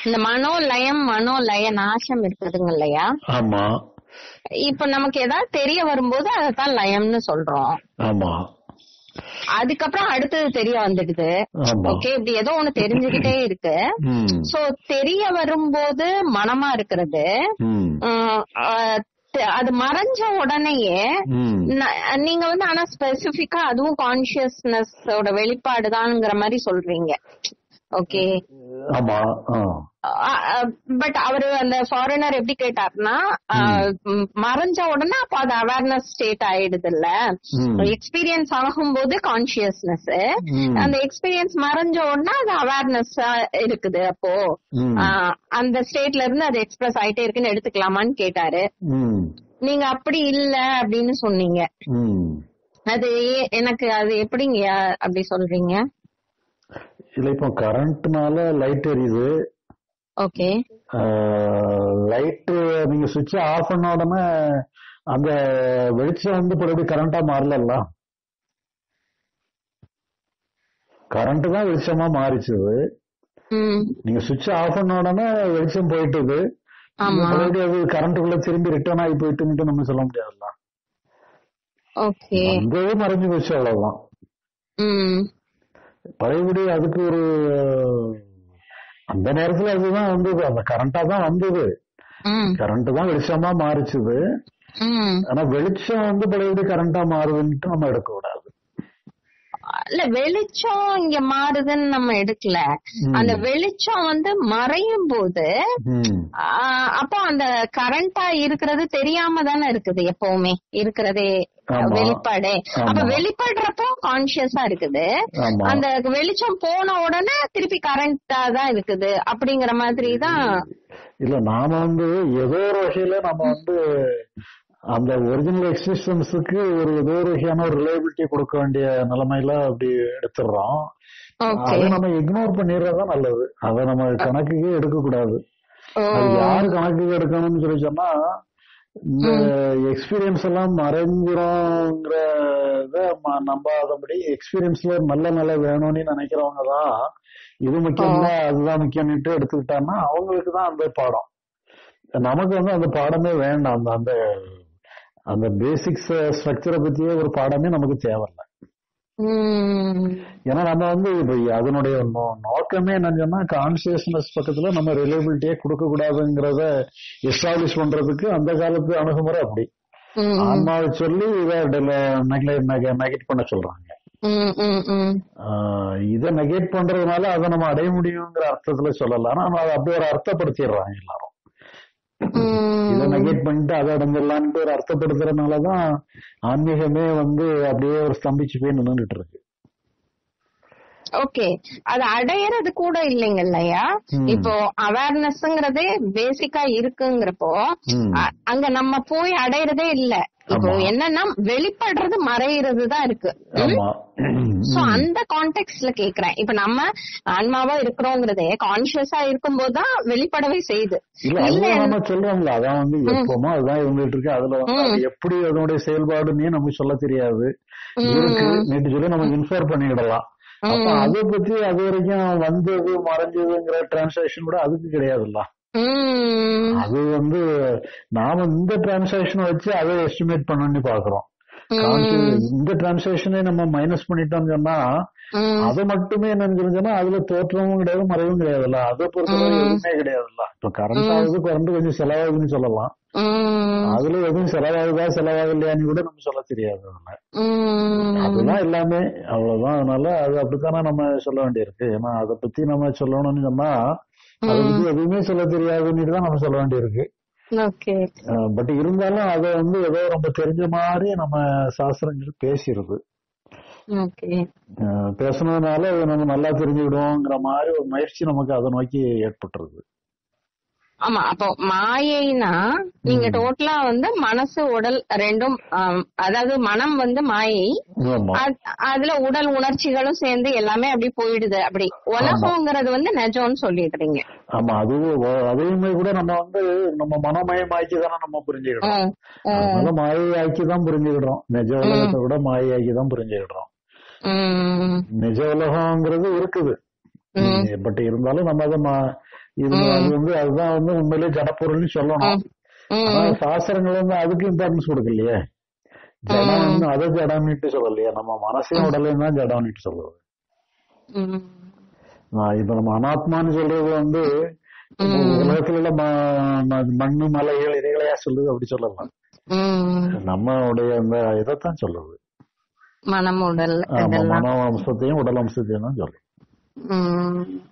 இந்த மனோலயம் மனோலய நாசம் இருக்குதுங்க இல்லையா ஆமா இப்ப நமக்கு ஏதாவது தெரிய வரும்போது அதைத்தான் லயம்னு சொல்றோம் ஆமா அதுக்கப்புறம் அடுத்தது தெரிய வந்துடுது ஆமா ஓகே இப்படி ஏதோ ஒண்ணு தெரிஞ்சுக்கிட்டே இருக்கு ம் சோ தெரிய வரும்போது மனமா இருக்கிறது ம் உம், அஹ், தெ- அது மறைஞ்ச உடனேயே ம் ந- நீங்க வந்து ஆனா ஸ்பெசிபிக்கா அதுவும் கான்சியஸ்னஸ் வெளிப்பாடுதான்ங்கிற மாதிரி சொல்றீங்க ஓகே ஆமா ஆ பட் அவரு அந்த ஃபாரினர் எப்படி கேட்டாருன்னா அஹ், ம், மறைஞ்ச உடனே அப்ப அது அவேர்னஸ் ஸ்டேட் ஆயிடுது இல்ல ம். எக்ஸ்பீரியன்ஸ் ஆகும்போது கான்சியஸ்னஸ் ம். அந்த எக்ஸ்பீரியன்ஸ் மறைஞ்ச உடனே அது அவேர்னஸ் இருக்குது அப்போ ம். அஹ், அந்த ஸ்டேட்ல இருந்து அது எக்ஸ்பிரஸ் ஆயிட்டே இருக்குன்னு எடுத்துக்கலாமான்னு கேட்டாரு ம் நீங்க அப்படி இல்ல அப்படின்னு சொன்னீங்க ம் அது ஏ- எனக்கு அது எப்படிங்க அப்படி சொல்றீங்க இல்ல இப்போ கரண்ட்னால லைட் எரியுது ஓகே லைட் நீங்க சுவிட்ச் ஆஃப் பண்ண உடனே அந்த வெளிச்சம் வந்து இப்படி கரண்டா மாறல கரண்ட் தான் வெளிச்சமா மாறிச்சுது ம் நீங்க சுவிட்ச் ஆஃப் பண்ண உடனே வெளிச்சம் போயிட்டுது ஆமா மறுபடியும் அது கரண்ட்டுக்குள்ள திரும்பி ரிட்டர்ன் ஆகி போயிட்டுன்னு நம்ம சொல்ல முடியாதுல்ல ஓகே வந்தது மறைஞ்சு போச்சு அவ்வளவுதான் ம் பழையபடி அதுக்கு ஒரு அந்த நேரத்துல அதுதான் வந்தது அந்த கரண்டா தான் வந்தது ம் கரண்ட் தான் வெளிச்சமா மாறிச்சுது ம் ஆனா வெளிச்சம் வந்து பழையபடி கரண்டா மாறுதுன்ட்டு நம்ம எடுக்க கூடாது இல்ல வெளிச்சம் இங்க மாறுதுன்னு நம்ம எடுக்கல ம். அந்த வெளிச்சம் வந்து மறையும் போது ம். ஆஹ் அப்போ அந்த கரண்டா இருக்கிறது தெரியாம தானே இருக்குது எப்பவுமே இருக்கிறதே ஆமா. வெளிப்பாடு ஆமா. அப்ப வெளிப்படுறப்போ கான்சியஸா இருக்குது ஆமா அந்த வெளிச்சம் போன உடனே திருப்பி கரண்டா தான் இருக்குது அப்படிங்கிற மாதிரி தான் இல்ல நாம வந்து ஏதோ ஒரு வகையில நம்ம வந்து அந்த ஒரிஜினல் எக்ஸிஸ்டன்ஸுக்கு ஒரு ஏதோ ஒரு வகையான ஒரு ரிலேபிலிட்டி கொடுக்க வேண்டிய நிலைமையில அப்படி எடுத்துடுறோம் ஓகே அதை நம்ம இக்னோர் பண்ணிடுறதுதான் நல்லது அதை நம்ம கணக்குக்கே எடுக்க கூடாது ஓ அது யாரு கணக்குக்கு எடுக்கணும்னு சொல்லி சொன்னா இந்த எக்ஸ்பீரியன்ஸ் எல்லாம் மறைஞ்சிரோங்கிறத ம- நம்பாதபடி எக்ஸ்பீரியன்ஸ்ல ஒரு நல்ல நிலை வேணும்னு நினைக்கிறவங்க தான் இது முக்கியம் தான் அதுதான் முக்கியம்னுட்டு எடுத்துக்கிட்டாங்கன்னா அவங்களுக்கு தான் அந்த பாடம் நமக்கு வந்து அந்த பாடமே வேண்டாம் அந்த அந்த அந்த பேசிக்ஸ் ஸ்ட்ரக்சரை பத்தியே ஒரு பாடமே நமக்கு தேவையில்லை ம் ஏன்னா நம்ம வந்து இப்ப அதனுடைய நோ- நோக்கமே என்னன்னு சொன்னா கான்சியஸ்னஸ் பக்கத்துல நம்ம ரிலேபிலிட்டியே கொடுக்க கூடாதுங்கிறத எஸ்டாப்ளிஷ் பண்றதுக்கு அந்த காலத்து அணுகுமுறை அப்படி ம் ஆன்மாவை சொல்லி இதை நெகேட் பண்ண சொல்றாங்க ம் ம் ம் ஆஹ் இதை நெகேட் பண்றதுனால அதை நம்ம அடைய முடியுங்கிற அர்த்தத்துல சொல்லலாம் ஆனா நம்ம அதை அப்படி ஒரு அர்த்தப்படுத்திடுறாங்க எல்லாரும் இதை ம் நெகேட் பண்ணிட்டு அதை அடைஞ்சிடலான்ட்டு ஒரு அர்த்தப்படுத்துறதுனாலதான் ஆன்மீகமே வந்து அப்படியே ஒரு ஸ்தம்பிச்சு போய் நின்றுட்டு இருக்கு ஓகே அது அடையறது கூட இல்லைங்க இல்லையா ம். இப்போ அவேர்னஸ்ங்கிறதே பேசிக்கா இருக்குங்கிறப்போ ம். அ- அங்க நம்ம போய் அடையறதே இல்ல இப்போ ஆமா. என்னன்னா வெளிப்படுறது மறையிறது தான் இருக்கு ஆமா சோ அந்த கான்டெக்ட்ல கேக்குறேன் இப்ப நம்ம ஆன்மாவா இருக்கிறோங்கிறதே கான்சியஸா இருக்கும்போது தான் வெளிப்படவே செய்யுது இல்ல இல்ல அதுதான் நம்ம சொல்றோம்ல அதான் வந்து எப்பவுமோ அதுதான் இருந்துட்டு இருக்கு அதுல வந்து அது எப்படி அதனுடைய செயல்பாடுன்னே நமக்கு சொல்ல தெரியாது இருக்கு நேற்று சொல்லி நம்ம இன்ஃபார் பண்ணிடலாம் அப்ப அதை பத்தி அது வரைக்கும் வந்தது மறைஞ்சதுங்கிற டிரான்சாக்ஷன் கூட அதுக்கு கிடையாதுல்ல உம் அது வந்து நாம இந்த டிரான்சாக்ஷன் வச்சு அதை எஸ்டிமேட் பண்ணணும்னு பாக்குறோம் Conscious- இந்த டிரான்சாக்ஷனை நம்ம மைனஸ் பண்ணிட்டோம்னு சொன்னா உம் அது மட்டுமே என்னன்னு தெரிஞ்சுன்னா அதுல தோற்றமும் கிடையாது மறைவும் கிடையாதுல்ல அதை பொறுத்தவரை எதுவுமே கிடையாதுல்ல இப்ப கரண்ட் ஆகுது கரண்ட் கொஞ்சம் செலவாகுதுன்னு சொல்லலாம் உம் அதுல எதுவும் செலவாகுதா செலவாகலையான்னு கூட நம்ம சொல்ல தெரியாது அதுல உம் அதுதான் எல்லாமே அவ்வளவுதான் அதனால அது அப்படித்தானே நம்ம சொல்ல வேண்டியிருக்கு ஏன்னா அதை பத்தி நம்ம சொல்லணும்னு சொன்னா அதை பத்தி எதுவுமே சொல்ல தெரியாதுன்னு தான் நம்ம சொல்ல வேண்டியிருக்கு ஓகே பட் இருந்தாலும் அதை வந்து ஏதோ ரொம்ப தெரிஞ்ச மாதிரி நம்ம சாஸ்திரங்கள் பேசிடுது ஓகே அஹ் பேசுனதுனால அதை நம்ம நல்லா தெரிஞ்சுக்கிடுவோங்கிற மாதிரி ஒரு முயற்சி நமக்கு அதை நோக்கி ஏற்பட்டுருது ஆமா அப்போ மாயைனா நீங்க டோட்டலா வந்து மனசு உடல் ரெண்டும் ஆம், அதாவது மனம் வந்து மாயை ஆமா அத்- அதுல உடல் உணர்ச்சிகளும் சேர்ந்து எல்லாமே அப்படி போயிடுது அப்படி உலகங்கிறது வந்து நிஜம்னு சொல்லிடுறீங்க ஆமா அதுவும் ஒ- அதையுமே கூட நம்ம வந்து நம்ம மனமயமாக்கி தானே நம்ம புரிஞ்சுக்கிடுறோம் ம், ம், அதனால மாயையாக்கி தான் புரிஞ்சுக்கிடுறோம் நிஜ உலகத்தை விட மாயையாக்கி தான் புரிஞ்சுக்கிடுறோம் ம், நிஜ உலகங்கிறது இருக்குது பட் இருந்தாலும் நம்ம அதை மா- இது ம். அது வந்து அதுதான் வந்து உண்மையிலேயே ஜடப்பொருள்னு சொல்லணும் ம், ஆனா ம், சாஸ்திரங்கள் வந்து அதுக்கு இம்பார்ட்டன்ஸ் கொடுக்கலையே ஜடம் வந்து அதை ஜடம்னுட்டு சொல்லலையே நம்ம மனசையும் உடலையும் தான் ஜடம்னுட்டு சொல்லுது ம், நான் இப்ப நம்ம அனாத்மான்னு சொல்றது வந்து இப்போ ம். உலகத்துல உள்ள ம- ம- மண்ணு மலைகள் இதைகளையா சொல்லுது அப்படி சொல்லலாம் ம். நம்மளுடைய அந்த இதைத்தான் சொல்லுது மனம் உடல் ஆமா இதெல்லாம் மனோ அம்சத்தையும் உடல் அம்சத்தையும் தான் சொல்லுது ம்